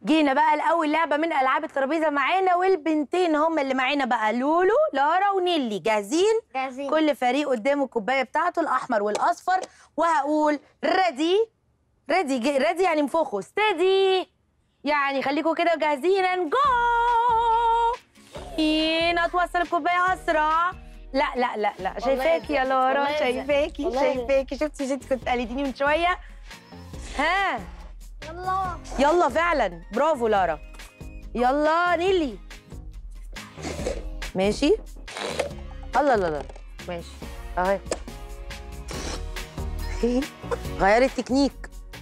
جينا بقى لاول لعبه من العاب الترابيزه معانا والبنتين هم اللي معانا بقى لولو لارا ونيلي جاهزين جاهزين كل فريق قدامه الكوبايه بتاعته الاحمر والاصفر وهقول ريدي ريدي ريدي يعني انفخوا ستدي يعني خليكم كده جاهزين and جو هنا توصل الكوبايه اسرع لا لا لا لا شايفاكي يا لارا والله يا شايفاكي والله يا شايفاكي شفتي شفتي كنت قلديني من شويه ها يلا يلا فعلا برافو لارا يلا نيلي ماشي الله لا لا ماشي اهي غيري التكنيك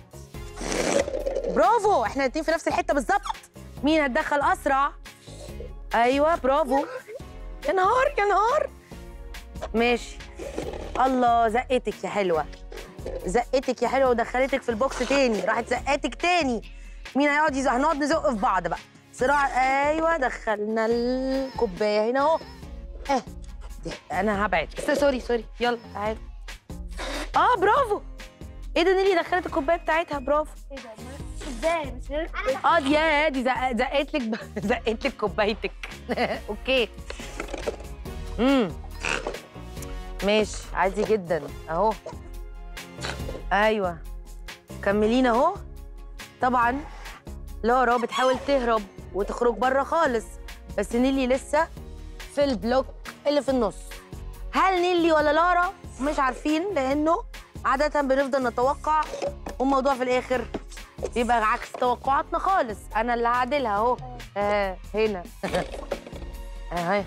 برافو احنا الاتنين في نفس الحته بالظبط مين هتدخل اسرع ايوه برافو يا نهار يا نهار ماشي الله زقتك يا حلوه زقتك يا حلوه ودخلتك في البوكس تاني راحت زقتك تاني مين هيقعد يزق هنقعد نزق في بعض بقى صراع ايوه دخلنا الكوبايه هنا اهو اه دي. انا هبعد س- سوري سوري يلا تعالى اه برافو ايه ده نيلي دخلت الكوبايه بتاعتها برافو ايه ده ازاي مش عارف اه دي يا دي زق- زقت لك ب- زقت لك كوبايتك اوكي امم ماشي عادي جدا اهو ايوه كملين اهو طبعا لارا بتحاول تهرب وتخرج بره خالص بس نيلي لسه في البلوك اللي في النص هل نيلي ولا لارا مش عارفين لانه عاده بنفضل نتوقع والموضوع في الاخر يبقى عكس توقعاتنا خالص انا اللي هعدلها اهو آه هنا اهي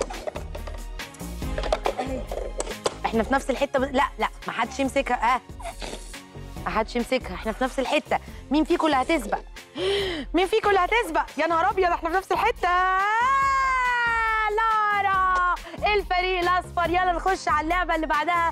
احنا في نفس الحته ب... لا لا ما حدش يمسكها اه ما حدش يمسكها احنا في نفس الحته مين فيكم اللي هتسبق مين فيكم اللي هتسبق يا نهار ابيض احنا في نفس الحته لارا الفريق الاصفر يلا نخش على اللعبه اللي بعدها